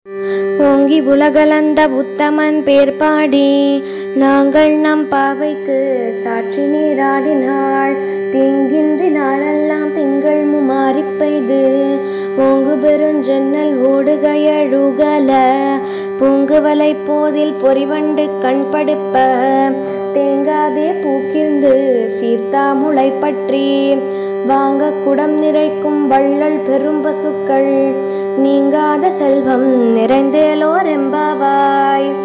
ஓங்கி உலகளந்த உத்தமன் பேர் பாடி நாங்கள் நம் பாவைக்கு சாட்சி நீராடினாள் தீங்கின்றி நாளெல்லாம் திங்கள் முமாறிப் பெய்து ஓங்கு பெருஞ்சென்னல் ஓடுகையழுகல பூங்குவலை போதில் பொறிவண்டு கண்படுப்ப தேங்காதே பூக்கிருந்து சீர்த்தாமுளை பற்றி வாங்க குடம் நிறைக்கும் வள்ளல் பெரும் பசுக்கள் நீங்காத செல்வம் நிறைந்தேலோர் எம்பாவாய்